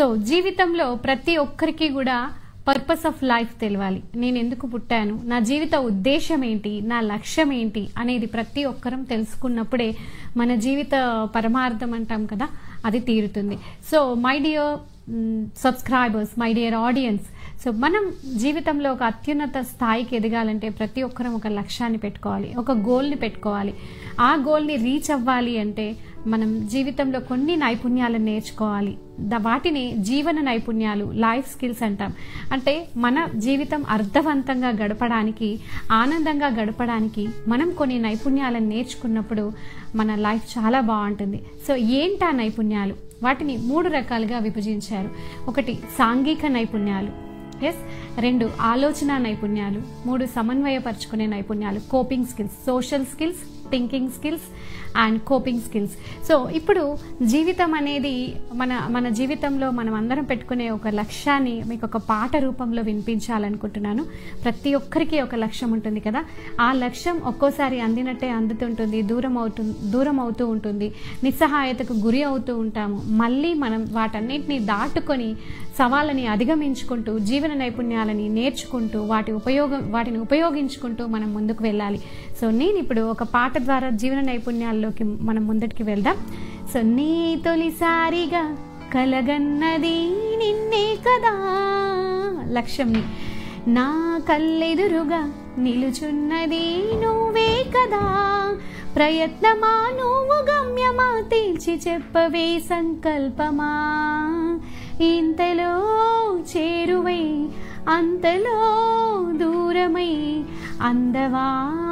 so జీవితంలో ప్రతి ఒక్కరికి కూడా పర్పస్ ఆఫ్ లైఫ్ తెలియాలి నేను ఎందుకు పుట్టాను నా జీవిత ఉద్దేశం ఏంటి నా లక్ష్యం ఏంటి అనేది ప్రతి ఒక్కరం తెలుసుకున్నప్పుడే మన జీవిత పరమార్థం అంటాం కదా అది తీరుతుంది so my dear subscribers my dear audience so మనం జీవితంలో ఒక అత్యున్నత స్థాయికి ఎదగాలంటే ప్రతి ఒక్కరం ఒక లక్ష్యాన్ని పెట్టుకోవాలి ఒక గోల్ని పెట్టుకోవాలి ఆ గోల్ని రీచ్ అవ్వాలి అంటే మనం జీవితంలో కొన్ని నైపుణ్యాలను నేర్చుకోవాలి ద వాటిని జీవన నైపుణ్యాలు లైఫ్ స్కిల్స్ అంటాం అంటే మన జీవితం అర్థవంతంగా గడపడానికి ఆనందంగా గడపడానికి మనం కొన్ని నైపుణ్యాలను నేర్చుకున్నప్పుడు మన లైఫ్ చాలా బాగుంటుంది సో ఏంటా నైపుణ్యాలు వాటిని మూడు రకాలుగా విభజించారు ఒకటి సాంఘిక నైపుణ్యాలు ఎస్ రెండు ఆలోచన నైపుణ్యాలు మూడు సమన్వయపరుచుకునే నైపుణ్యాలు coping skills social skills thinking skills and coping skills so ఇప్పుడు జీవితం అనేది మన మన జీవితంలో మనం అందరం పెట్టుకునే ఒక లక్ష్యాన్ని మీకు ఒక పాట రూపంలో వినిపించాలనుకుంటున్నాను ప్రతి ఒక్కరికి ఒక లక్ష్యం ఉంటుంది కదా ఆ లక్ష్యం ఒక్కోసారి అందినట్టే అందుతుంటుంది దూరం అవుతు దూరం అవుతూ ఉంటుంది నిస్సహాయతకు గురి అవుతూ ఉంటాము మళ్ళీ మనం వాటన్నిటిని దాటుకొని సవాళ్ళని అధిగమించుకుంటూ జీవన నైపుణ్యాలని నేర్చుకుంటూ వాటి ఉపయోగం వాటిని ఉపయోగించుకుంటూ మనం ముందుకు వెళ్ళాలి సో నేను ఇప్పుడు ఒక పాట ద్వారా జీవన నైపుణ్యాల్లోకి మనం ముందటికి వెళ్దాం సో నీ తొలిసారిగా కలగన్నది నిన్నే కదా లక్ష్యంని నా కళ్ళెదురుగా నిలుచున్నది నువ్వే కదా ప్రయత్నమా నువ్వు గమ్యమా తేల్చి చెప్పవే సంకల్పమా ఇంతలో చేరువై అంతలో దూరమై అందవా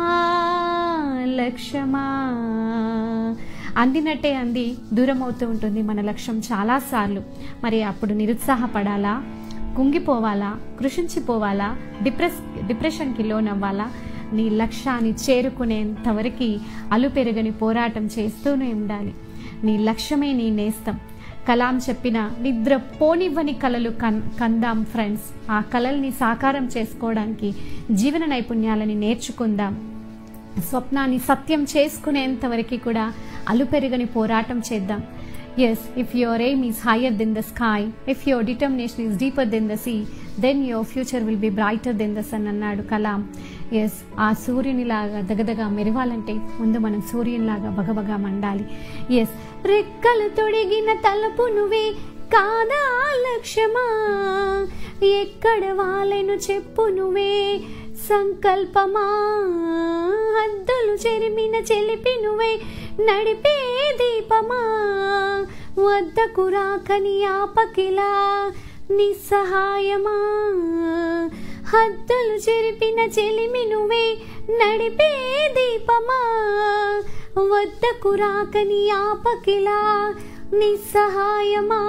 లక్ష్యమా అందినట్టే అంది దూరం అవుతూ ఉంటుంది మన లక్ష్యం చాలాసార్లు మరి అప్పుడు నిరుత్సాహపడాలా కుంగిపోవాలా కృషించిపోవాలా డిప్రెస్ డిప్రెషన్కి లోనవ్వాలా నీ లక్ష్యాన్ని చేరుకునేంతవరకు అలుపెరగని పోరాటం చేస్తూనే ఉండాలి నీ లక్ష్యమే నీ నేస్తం కలాం చెప్పిన నిద్ర పోనివ్వని కలలు కన్ కందాం ఫ్రెండ్స్ ఆ కలల్ని సాకారం చేసుకోవడానికి జీవన నైపుణ్యాలని నేర్చుకుందాం స్వప్నాన్ని సత్యం చేసుకునేంత వరకు కూడా అలుపెరగని పోరాటం చేద్దాం yes if your aim is higher than the sky if your determination is deeper than the sea then your future will be brighter than the sun అన్నాడు కలాం ఎస్ ఆ సూర్యునిలాగా దగదగా మెరవాలంటే ముందు మనం సూర్యునిలాగా బగబగా మండాలి ఎస్ రెక్కలు తొడిగిన తలపు నువ్వే కాదా లక్ష్యమా ఎక్కడ వాళ్ళను చెప్పు నువ్వే సంకల్పమా హద్దులు చెరిమిన చెలిపి నువ్వే నడిపే దీపమా వద్దకు రాకని ఆపకిలా నిస్సహాయమా హద్దులు చెరిపిన చెలిమి నువ్వే నడిపే దీపమా వద్దకు రాకని ఆపకిలా నిస్సహాయమా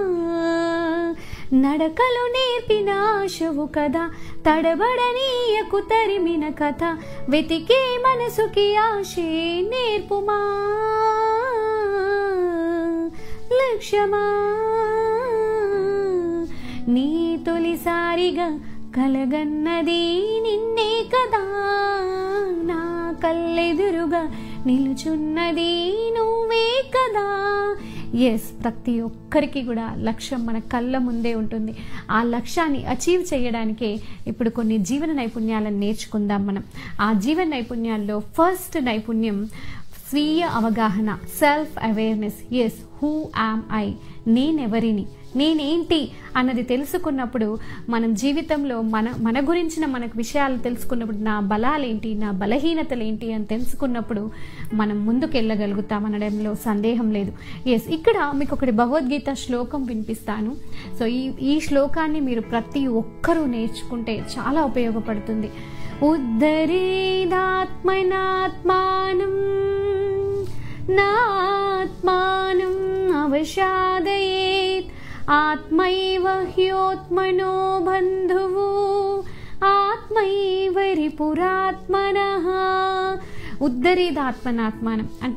నడకలు నేర్పిన ఆశవు కదా తడబడనీయకు తరిమిన కథ వెతికే మనసుకి ఆశే నేర్పుమా లక్ష్యమా నీ తొలిసారిగా కలగన్నది నిన్నే కదా నా కళ్ళెదురుగా నిలుచున్నది నువ్వే కదా ఎస్ ప్రతి ఒక్కరికి కూడా లక్ష్యం మన కళ్ళ ముందే ఉంటుంది ఆ లక్ష్యాన్ని అచీవ్ చేయడానికే ఇప్పుడు కొన్ని జీవన నైపుణ్యాలను నేర్చుకుందాం మనం ఆ జీవన నైపుణ్యాల్లో ఫస్ట్ నైపుణ్యం స్వీయ అవగాహన self awareness yes who am I నేనెవరిని నేనేంటి అన్నది తెలుసుకున్నప్పుడు మనం జీవితంలో మన మన గురించిన మనకు విషయాలు తెలుసుకున్నప్పుడు నా బలాలేంటి నా బలహీనతలు ఏంటి అని తెలుసుకున్నప్పుడు మనం ముందుకు వెళ్ళగలుగుతాం అనడంలో సందేహం లేదు ఎస్ ఇక్కడ మీకు ఒకటి భగవద్గీత శ్లోకం వినిపిస్తాను సో ఈ ఈ శ్లోకాన్ని మీరు ప్రతి ఒక్కరూ నేర్చుకుంటే చాలా ఉపయోగపడుతుంది ఉద్ధరేదాత్మనాత్మానం నాత్మానం అవశాదయేత్ ఆత్మైవ హ్యోత్మనో బంధువు ఆత్మైవ రిపురాత్మన ఉద్ధరేదాత్మనాత్మానం అంటే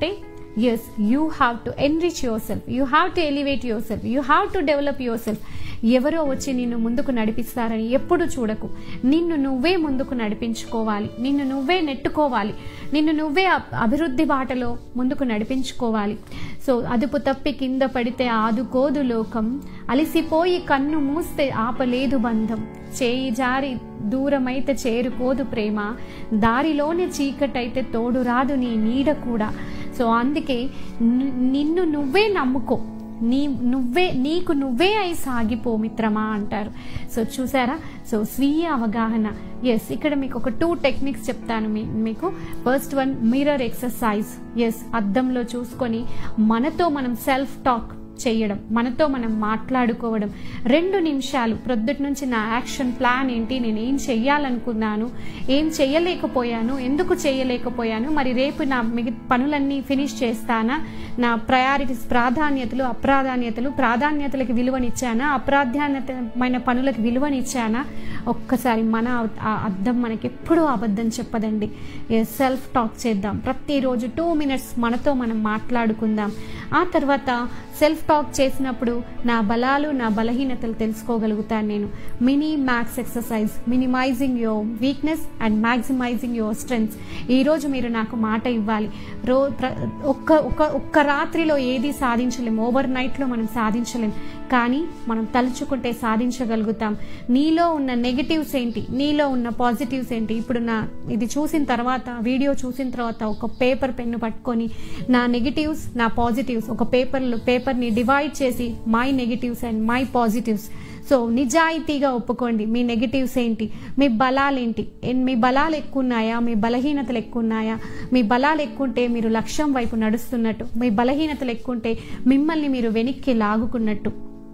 yes you have to enrich yourself you have to elevate yourself you have to develop yourself ఎవరో వచ్చి నిన్ను ముందుకు నడిపిస్తారని ఎప్పుడు చూడకు నిన్ను నువ్వే ముందుకు నడిపించుకోవాలి నిన్ను నువ్వే నెట్టుకోవాలి నిన్ను నువ్వే అబ్- అభివృద్ధి బాటలో ముందుకు నడిపించుకోవాలి సో అదుపు తప్పి కింద పడితే ఆదుకోదు లోకం అలిసిపోయి కన్ను మూస్తే ఆపలేదు బంధం చేయి జారి దూరమైతే చేరుకోదు ప్రేమ దారిలోనే చీకటైతే తోడు రాదు నీ నీడ కూడా సో అందుకే ని- నిన్ను నువ్వే నమ్ముకో నీ నువ్వే నీకు నువ్వే అయి సాగిపో మిత్రమా అంటారు సో చూసారా సో స్వీయ అవగాహన ఎస్ ఇక్కడ మీకు ఒక టూ టెక్నిక్స్ చెప్తాను మీ- మీకు first one mirror exercise yes అద్దంలో చూసుకొని మనతో మనం సెల్ఫ్ టాక్ చేయడం మనతో మనం మాట్లాడుకోవడం రెండు నిమిషాలు ప్రొద్దుటి నుంచి నా యాక్షన్ ప్లాన్ ఏంటి నేను ఏం చెయ్యాలనుకున్నాను ఏం చేయలేకపోయాను ఎందుకు చేయలేకపోయాను మరి రేపు నా మిగ పనులన్నీ ఫినిష్ చేస్తానా నా ప్రయారిటీస్ ప్రాధాన్యతలు అప్రాధాన్యతలు ప్రాధాన్యతలకు విలువనిచ్చానా అప్రాధాన్యతమైన పనులకు విలువనిచ్చానా ఒక్కసారి మన ఆ అద్దం మనకి ఎప్పుడూ అబద్ధం చెప్పదండి సెల్ఫ్ టాక్ చేద్దాం ప్రతిరోజు టూ మినిట్స్ మనతో మనం మాట్లాడుకుందాం ఆ తర్వాత సెల్ఫ్ టాక్ చేసినప్పుడు నా బలాలు నా బలహీనతలు తెలుసుకోగలుగుతాను నేను mini max exercise minimising your weakness and maximising your strengths ఈరోజు మీరు నాకు మాట ఇవ్వాలి రో ప్ర- ఒక్క ఒక్క ఒక్క రాత్రిలో ఏది సాధించలేం ఓవర్ నైట్లో మనం సాధించలేం కానీ మనం తలుచుకుంటే సాధించగలుగుతాం నీలో ఉన్న నెగటివ్స్ ఏంటి నీలో ఉన్న పాజిటివ్స్ ఏంటి ఇప్పుడు నా ఇది చూసిన తర్వాత వీడియో చూసిన తర్వాత ఒక పేపర్ పెన్ను పట్టుకొని నా నెగటివ్స్ నా పాజిటివ్స్ ఒక పేపర్లో పేపర్ని డివైడ్ చేసి my negatives and my positives so నిజాయితీగా ఒప్పుకోండి మీ నెగటివ్స్ ఏంటి మీ బలాలు ఏంటి ఎన్- మీ బలాలు ఎక్కువ ఉన్నాయా మీ బలహీనతలు ఎక్కువ ఉన్నాయా మీ బలాలు ఎక్కువ ఉంటే మీరు లక్ష్యం వైపు నడుస్తున్నట్టు మీ బలహీనతలు ఎక్కువ ఉంటే మిమ్మల్ని మీరు వెనక్కి లాగుకున్నట్టు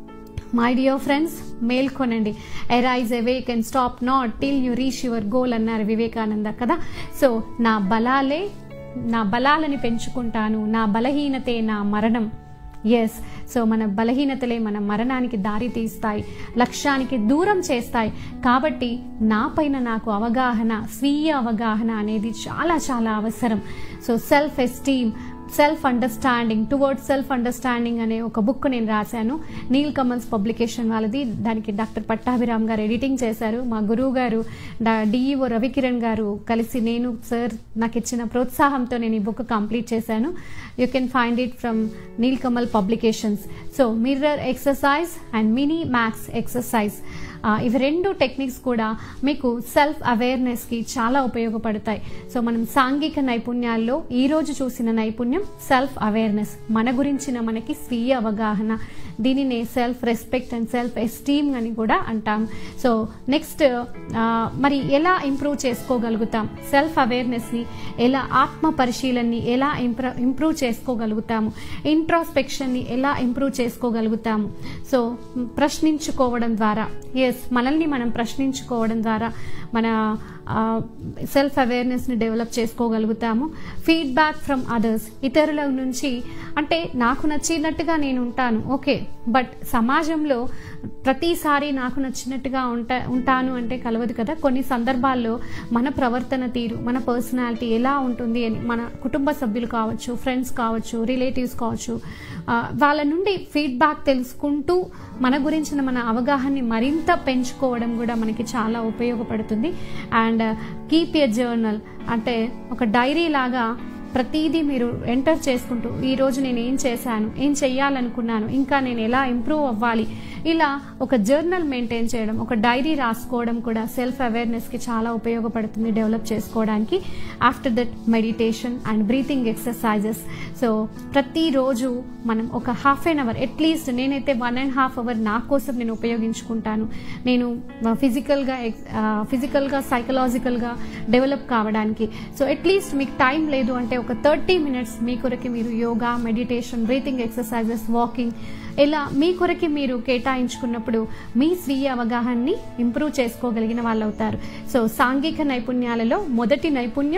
మై డియర్ ఫ్రెండ్స్ మేల్కొనండి arise awake and stop not till you reach your goal అన్నారు వివేకానంద కదా సో నా బలాలే నా బలాలని పెంచుకుంటాను నా బలహీనతే నా మరణం ఎస్ సో మన బలహీనతలే మన మరణానికి దారి తీస్తాయి లక్ష్యానికి దూరం చేస్తాయి కాబట్టి నాపైన నాకు అవగాహన స్వీయ అవగాహన అనేది చాలా చాలా అవసరం so self esteem self understanding towards self understanding అనే ఒక బుక్ నేను రాశాను నీల్ కమల్స్ పబ్లికేషన్ వాళ్ళది దానికి డాక్టర్ పట్టాభిరామ్ గారు ఎడిటింగ్ చేశారు మా గురువు గారు డిఈఓ రవికిరణ్ గారు కలిసి నేను సార్ నాకు ఇచ్చిన ప్రోత్సాహంతో నేను ఈ బుక్ కంప్లీట్ చేశాను you can find it from Neel Kamal publications so mirror exercise and mini maths exercise ఆ, ఇవి రెండు టెక్నిక్స్ కూడా మీకు సెల్ఫ్ అవేర్నెస్కి చాలా ఉపయోగపడతాయి సో మనం సాంఘిక నైపుణ్యాల్లో ఈ రోజు చూసిన నైపుణ్యం సెల్ఫ్ అవేర్నెస్ మన గురించిన మనకి స్వీయ అవగాహన దీనినే self respect and self esteem అని కూడా అంటాం సో నెక్స్ట్ మరి ఎలా ఇంప్రూవ్ చేసుకోగలుగుతాం సెల్ఫ్ అవేర్నెస్ని ఎలా ఆత్మ పరిశీలనని ఎలా ఇంప్ర ఇంప్రూవ్ చేసుకోగలుగుతాము ఇంట్రాస్పెక్షన్ని ఎలా ఇంప్రూవ్ చేసుకోగలుగుతాము సో మ్, ప్రశ్నించుకోవడం ద్వారా ఎస్ మనల్ని మనం ప్రశ్నించుకోవడం ద్వారా మన సెల్ఫ్ అవేర్నెస్ని డెవలప్ చేసుకోగలుగుతాము ఫీడ్బ్యాక్ ఫ్రమ్ అదర్స్ ఇతరుల నుంచి అంటే నాకు నచ్చినట్టుగా నేను ఉంటాను ఓకే బట్ సమాజంలో ప్రతిసారి నాకు నచ్చినట్టుగా ఉంటా ఉంటాను అంటే కలవదు కదా కొన్ని సందర్భాల్లో మన ప్రవర్తన తీరు మన పర్సనాలిటీ ఎలా ఉంటుంది అని మన కుటుంబ సభ్యులు కావచ్చు ఫ్రెండ్స్ కావచ్చు రిలేటివ్స్ కావచ్చు ఆ, వాళ్ళ నుండి ఫీడ్బ్యాక్ తెలుసుకుంటూ మన గురించిన మన అవగాహనని మరింత పెంచుకోవడం కూడా మనకి చాలా ఉపయోగపడుతుంది అండ్ కీప్ ఎ జర్నల్ అంటే ఒక డైరీ లాగా ప్రతిదీ మీరు ఎంటర్ చేసుకుంటూ ఈ రోజు నేను ఏం చేశాను ఏం చెయ్యాలనుకున్నాను ఇంకా నేను ఎలా ఇంప్రూవ్ అవ్వాలి ఇలా ఒక జర్నల్ మెయింటైన్ చేయడం ఒక డైరీ రాసుకోవడం కూడా సెల్ఫ్ అవేర్నెస్కి చాలా ఉపయోగపడుతుంది డెవలప్ చేసుకోవడానికి after that meditation and breathing exercises so ప్రతిరోజు మనం ఒక హాఫ్ అన్ అవర్ అట్లీస్ట్ నేనైతే వన్ అండ్ హాఫ్ అవర్ నా కోసం నేను ఉపయోగించుకుంటాను నేను ఫిజికల్గా ఫిజికల్గా సైకలాజికల్గా డెవలప్ కావడానికి సో అట్లీస్ట్ మీకు టైం లేదు అంటే ఒక థర్టీ మినిట్స్ మీ కొరకి మీరు yoga meditation breathing exercises walking ఇలా మీ కొరకి మీరు కేటాయించుకున్నప్పుడు మీ స్వీయ అవగాహనని ఇంప్రూవ్ చేసుకోగలిగిన వాళ్ళు అవుతారు సో సాంఘిక నైపుణ్యాలలో మొదటి నైపుణ్యం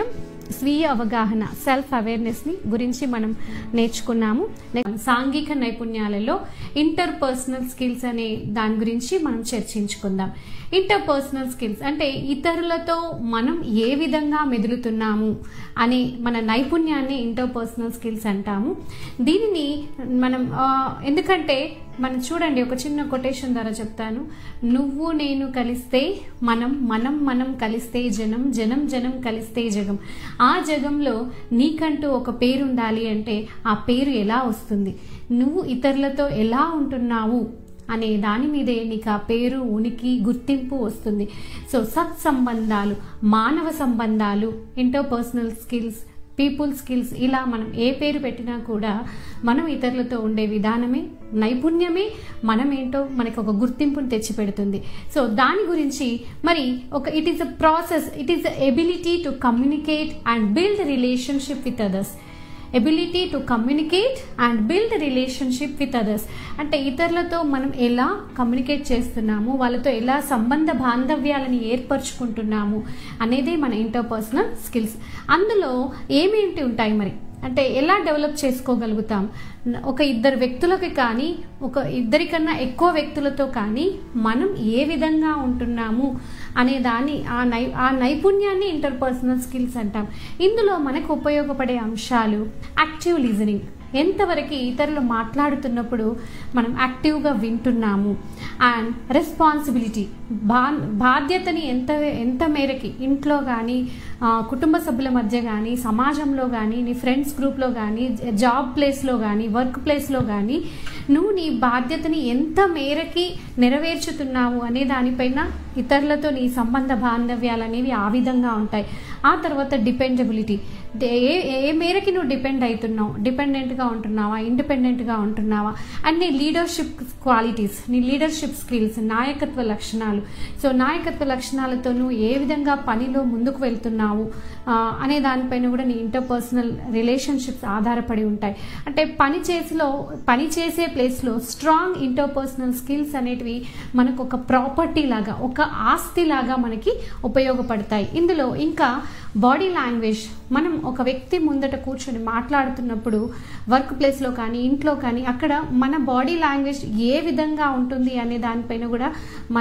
స్వీయ అవగాహన సెల్ఫ్ అవేర్నెస్ని గురించి మనం నేర్చుకున్నాము నెక్స్ట్ సాంఘిక నైపుణ్యాలలో ఇంటర్ పర్సనల్ స్కిల్స్ అనే దాని గురించి మనం చర్చించుకుందాం ఇంటర్ పర్సనల్ స్కిల్స్ అంటే ఇతరులతో మనం ఏ విధంగా మెదులుతున్నాము అనే మన నైపుణ్యాన్ని ఇంటర్ పర్సనల్ స్కిల్స్ అంటాము దీనిని మనం ఆ, ఎందుకంటే మనం చూడండి ఒక చిన్న కొటేషన్ ద్వారా చెప్తాను నువ్వు నేను కలిస్తే మనం మనం మనం కలిస్తే జనం జనం జనం కలిస్తే జగం ఆ జగంలో నీకంటూ ఒక పేరు ఉండాలి అంటే ఆ పేరు ఎలా వస్తుంది నువ్వు ఇతరులతో ఎలా ఉంటున్నావు అనే దాని మీదే నీకు ఆ పేరు ఉనికి గుర్తింపు వస్తుంది సో సత్సంబంధాలు మానవ సంబంధాలు ఇంటర్పర్సనల్ స్కిల్స్ పీపుల్ స్కిల్స్ ఇలా మనం ఏ పేరు పెట్టినా కూడా మనం ఇతరులతో ఉండే విధానమే నైపుణ్యమే మనమేంటో మనకి ఒక గుర్తింపును తెచ్చిపెడుతుంది సో దాని గురించి మరి ఒక it is a process it is the ability to communicate and build relationship with others ability to communicate and build relationship with others అంటే ఇతరులతో మనం ఎలా కమ్యూనికేట్ చేస్తున్నాము వాళ్ళతో ఎలా సంబంధ బాంధవ్యాలని ఏర్పరచుకుంటున్నాము అనేదే మన ఇంటర్పర్సనల్ స్కిల్స్ అందులో ఏమేంటి ఉంటాయి మరి అంటే ఎలా డెవలప్ చేసుకోగలుగుతాం న- ఒక ఇద్దరు వ్యక్తులకి కానీ ఒక ఇద్దరికన్నా ఎక్కువ వ్యక్తులతో కానీ మనం ఏ విధంగా ఉంటున్నాము అనే దాని ఆ నై ఆ నైపుణ్యాన్ని ఇంటర్పర్సనల్ స్కిల్స్ అంటాం ఇందులో మనకు ఉపయోగపడే అంశాలు యాక్టివ్ లిజనింగ్ ఎంతవరకు ఇతరులు మాట్లాడుతున్నప్పుడు మనం యాక్టివ్గా వింటున్నాము అండ్ రెస్పాన్సిబిలిటీ బా బాధ్యతని ఎంత ఎంత మేరకి ఇంట్లో కానీ కుటుంబ సభ్యుల మధ్య కానీ సమాజంలో కానీ నీ ఫ్రెండ్స్ గ్రూప్లో కానీ జాబ్ ప్లేస్లో కానీ వర్క్ ప్లేస్లో కానీ నువ్వు నీ బాధ్యతని ఎంత మేరకి నెరవేర్చుతున్నావు అనే దానిపైన ఇతరులతో నీ సంబంధ బాంధవ్యాలు అనేవి ఆ విధంగా ఉంటాయి ఆ తర్వాత డిపెండబిలిటీ ఏ ఏ మేరకి నువ్వు డిపెండ్ అవుతున్నావు డిపెండెంట్గా ఉంటున్నావా ఇండిపెండెంట్గా ఉంటున్నావా అండ్ నీ లీడర్షిప్ క్వాలిటీస్ నీ లీడర్షిప్ స్కిల్స్ నాయకత్వ లక్షణాలు సో నాయకత్వ లక్షణాలతో నువ్వు ఏ విధంగా పనిలో ముందుకు వెళ్తున్నావు ఆ, అనే దానిపైన కూడా నీ ఇంటర్పర్సనల్ రిలేషన్షిప్స్ ఆధారపడి ఉంటాయి అంటే పని చేసిలో పని చేసే ప్లేస్లో స్ట్రాంగ్ ఇంటర్పర్సనల్ స్కిల్స్ అనేటివి మనకు ఒక ప్రాపర్టీ లాగా ఒక ఆస్తి లాగా మనకి ఉపయోగపడతాయి ఇందులో ఇంకా బాడీ లాంగ్వేజ్ మనం ఒక వ్యక్తి ముందట కూర్చొని మాట్లాడుతున్నప్పుడు వర్క్ ప్లేస్లో కానీ ఇంట్లో కానీ అక్కడ మన బాడీ లాంగ్వేజ్ ఏ విధంగా ఉంటుంది అనే దానిపైన కూడా మన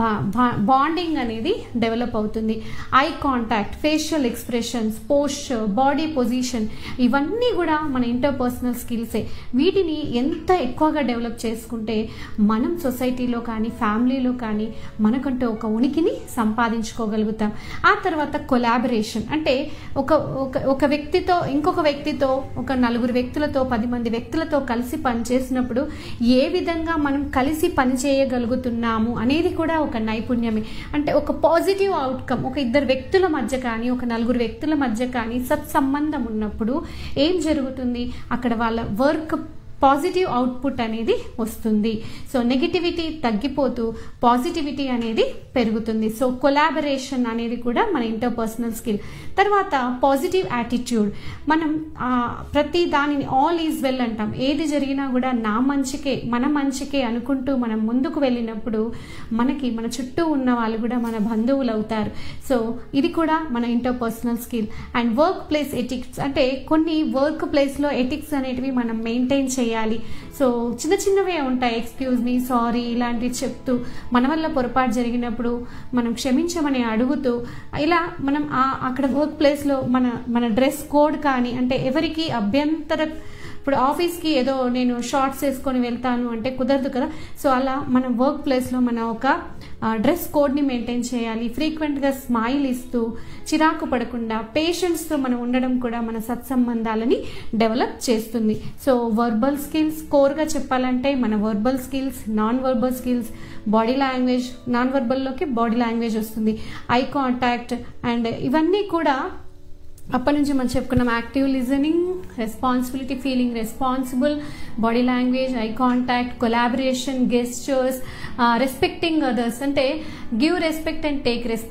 బాండింగ్ అనేది డెవలప్ అవుతుంది eye contact facial expressions posture body position ఇవన్నీ కూడా మన ఇంటర్పర్సనల్ స్కిల్సే వీటిని ఎంత ఎక్కువగా డెవలప్ చేసుకుంటే మనం సొసైటీలో కానీ ఫ్యామిలీలో కానీ మనకంటూ ఒక ఉనికిని సంపాదించుకోగలుగుతాం ఆ తర్వాత కొలాబరేషన్ అంటే ఒక ఒక ఒక వ్యక్తితో ఇంకొక వ్యక్తితో ఒక నలుగురు వ్యక్తులతో పది మంది వ్యక్తులతో కలిసి పనిచేసినప్పుడు ఏ విధంగా మనం కలిసి పని చేయగలుగుతున్నాము అనేది కూడా ఒక నైపుణ్యమే అంటే ఒక పాజిటివ్ అవుట్కమ్ ఒక ఇద్దరు వ్యక్తుల మధ్య కానీ ఒక నలుగురు వ్యక్తుల మధ్య కానీ సత్సంబంధం ఉన్నప్పుడు ఏం జరుగుతుంది అక్కడ వాళ్ళ వర్క్ పాజిటివ్ అవుట్పుట్ అనేది వస్తుంది సో నెగిటివిటీ తగ్గిపోతూ పాజిటివిటీ అనేది పెరుగుతుంది సో కొలాబరేషన్ అనేది కూడా మన ఇంటర్పర్సనల్ స్కిల్ తర్వాత పాజిటివ్ యాటిట్యూడ్ మనం ఆ, ప్రతి దానిని ఆల్ ఈజ్ వెల్ అంటాం ఏది జరిగినా కూడా నా మంచికే మన మంచికే అనుకుంటూ మనం ముందుకు వెళ్ళినప్పుడు మనకి మన చుట్టూ ఉన్న వాళ్ళు కూడా మన బంధువులు అవుతారు సో ఇది కూడా మన interpersonal skill and work place ethics అంటే కొన్ని వర్క్ ప్లేస్లో ఎథిక్స్ అనేటివి మనం మెయింటైన్ చేయాలి సో చిన్న చిన్నవే ఉంటాయి ఎక్స్క్యూజ్ మీ సారీ ఇలాంటివి చెప్తూ మన వల్ల పొరపాటు జరిగినప్పుడు మనం క్షమించమని అడుగుతూ ఇలా మనం ఆ అక్కడ వర్క్ ప్లేస్లో మన మన డ్రెస్ కోడ్ కానీ అంటే ఎవరికి అభ్యంతర ఇప్పుడు ఆఫీస్కి ఏదో నేను షార్ట్స్ వేసుకొని వెళ్తాను అంటే కుదరదు కదా సో అలా మన వర్క్ ప్లేస్లో మన ఒక డ్రెస్ కోడ్ని మెయింటైన్ చేయాలి ఫ్రీక్వెంట్గా స్మైల్ ఇస్తూ చిరాకు పడకుండా పేషెంట్స్తో మనం ఉండడం కూడా మన సత్సంబంధాలని డెవలప్ చేస్తుంది సో వర్బల్ స్కిల్స్ కోర్గా చెప్పాలంటే మన verbal skills non verbal skills body language non వర్బల్లోకి బాడీ లాంగ్వేజ్ వస్తుంది ఐ కాంటాక్ట్ అండ్ ఇవన్నీ కూడా అప్పటి నుంచి మనం చెప్పుకున్నాం active listening responsibility feeling responsible body language eye contact collaboration gestures respecting others అంటే give respect and take respect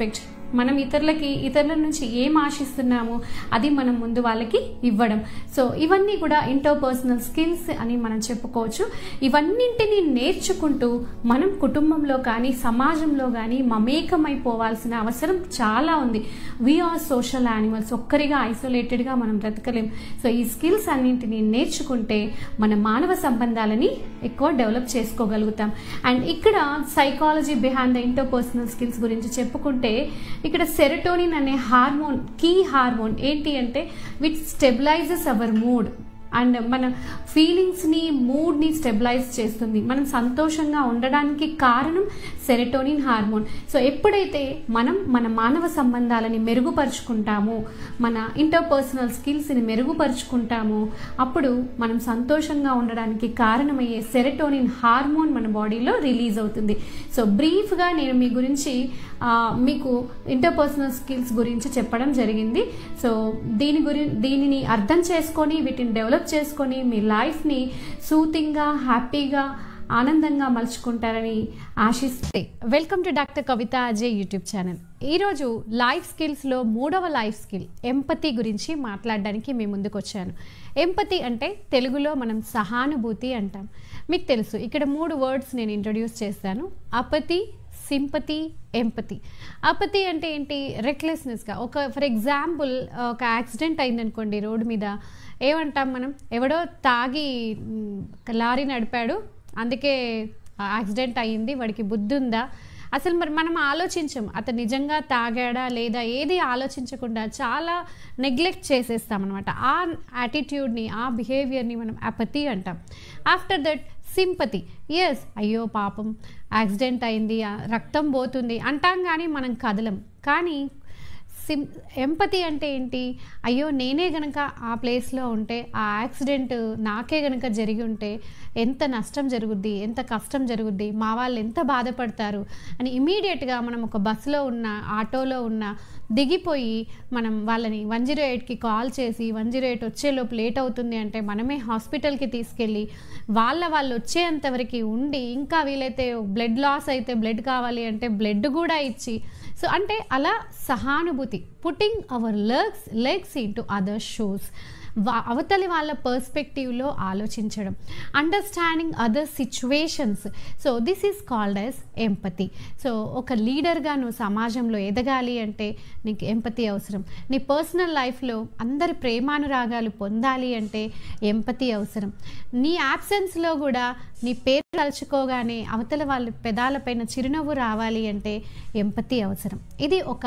మనం ఇతరులకి ఇతరుల నుంచి ఏం ఆశిస్తున్నాము అది మనం ముందు వాళ్ళకి ఇవ్వడం సో ఇవన్నీ కూడా ఇంటర్పర్సనల్ స్కిల్స్ అని మనం చెప్పుకోవచ్చు ఇవన్నింటినీ నేర్చుకుంటూ మనం కుటుంబంలో కానీ సమాజంలో కానీ మమేకమైపోవాల్సిన అవసరం చాలా ఉంది వీఆర్ సోషల్ యానిమల్స్ ఒక్కరిగా ఐసోలేటెడ్గా మనం బ్రతకలేం సో ఈ స్కిల్స్ అన్నింటినీ నేర్చుకుంటే మన మానవ సంబంధాలని ఎక్కువ డెవలప్ చేసుకోగలుగుతాం అండ్ ఇక్కడ psychology behind the interpersonal skills గురించి చెప్పుకుంటే ఇక్కడ సెరటోనిన్ అనే హార్మోన్ కీ హార్మోన్ ఏంటి అంటే which stabilises our mood and మన ఫీలింగ్స్ని మూడ్ని స్టెబిలైజ్ చేస్తుంది మనం సంతోషంగా ఉండడానికి కారణం సెరటోనిన్ హార్మోన్ సో ఎప్పుడైతే మనం మన మానవ సంబంధాలని మెరుగుపరుచుకుంటామో మన ఇంటర్పర్సనల్ స్కిల్స్ని మెరుగుపరుచుకుంటామో అప్పుడు మనం సంతోషంగా ఉండడానికి కారణమయ్యే సెరటోనిన్ హార్మోన్ మన బాడీలో రిలీజ్ అవుతుంది సో బ్రీఫ్గా నేను మీ గురించి ఆ, మీకు ఇంటర్పర్సనల్ స్కిల్స్ గురించి చెప్పడం జరిగింది సో దీని గురి దీనిని అర్థం చేసుకొని వీటిని డెవలప్ చేసుకొని మీ లైఫ్ని సూతింగ్గా హ్యాపీగా ఆనందంగా మలుచుకుంటారని ఆశిస్తే welcome to doctor Kavitha Ajay YouTube channel ఈరోజు లైఫ్ స్కిల్స్లో మూడవ లైఫ్ స్కిల్ ఎంపతి గురించి మాట్లాడడానికి మీ ముందుకు వచ్చాను ఎంపతి అంటే తెలుగులో మనం సహానుభూతి అంటాం మీకు తెలుసు ఇక్కడ మూడు వర్డ్స్ నేను ఇంట్రొడ్యూస్ చేస్తాను అపతి సింపతి ఎంపతి అపతి అంటే ఏంటి రెక్లెస్నెస్గా ఒక ఫర్ ఎగ్జాంపుల్ ఒక యాక్సిడెంట్ అయిందనుకోండి రోడ్డు మీద ఏమంటాం మనం ఎవడో తాగి మ్, లారీ నడిపాడు అందుకే యాక్సిడెంట్ అయ్యింది వాడికి బుద్ధి ఉందా అసలు మరి మనం ఆలోచించం అతను నిజంగా తాగాడా లేదా ఏది ఆలోచించకుండా చాలా నెగ్లెక్ట్ చేసేస్తాం అనమాట ఆ యాటిట్యూడ్ని ఆ బిహేవియర్ని మనం అపతి అంటాం ఆఫ్టర్ దట్ సింపతి ఎస్ అయ్యో పాపం యాక్సిడెంట్ అయింది ఆ, రక్తం పోతుంది అంటాం కానీ మనం కదలం కానీ సిం ఎంపతి అంటే ఏంటి అయ్యో నేనే గనక ఆ ప్లేస్లో ఉంటే ఆ యాక్సిడెంట్ నాకే గనక జరిగి ఉంటే ఎంత నష్టం జరుగుద్ది ఎంత కష్టం జరుగుద్ది మా వాళ్ళు ఎంత బాధపడతారు అని ఇమీడియట్గా మనం ఒక బస్సులో ఉన్న ఆటోలో ఉన్న దిగిపోయి మనం వాళ్ళని వన్ జీరో ఎయిట్కి కాల్ చేసి వన్ జీరో ఎయిట్ వచ్చేలోపు లేట్ అవుతుంది అంటే మనమే హాస్పిటల్కి తీసుకెళ్ళి వాళ్ళ వాళ్ళు వచ్చేంతవరకు ఉండి ఇంకా వీలైతే బ్లడ్ లాస్ అయితే బ్లడ్ కావాలి అంటే బ్లడ్ కూడా ఇచ్చి సో అంటే అలా సహానుభూతి putting our legs legs in to other shoes అవతలి వాళ్ళ పర్స్పెక్టివ్లో ఆలోచించడం understanding other situations so this is called as empathy so ఒక లీడర్గా నువ్వు సమాజంలో ఎదగాలి అంటే నీకు ఎంపతి అవసరం నీ పర్సనల్ లైఫ్లో అందరి ప్రేమానురాగాలు పొందాలి అంటే ఎంపతి అవసరం నీ యాబ్సెన్స్లో కూడా నీ పేరు తలుచుకోగానే అవతల వాళ్ళ పెదాలపైన చిరునవ్వు రావాలి అంటే ఎంపతి అవసరం ఇది ఒక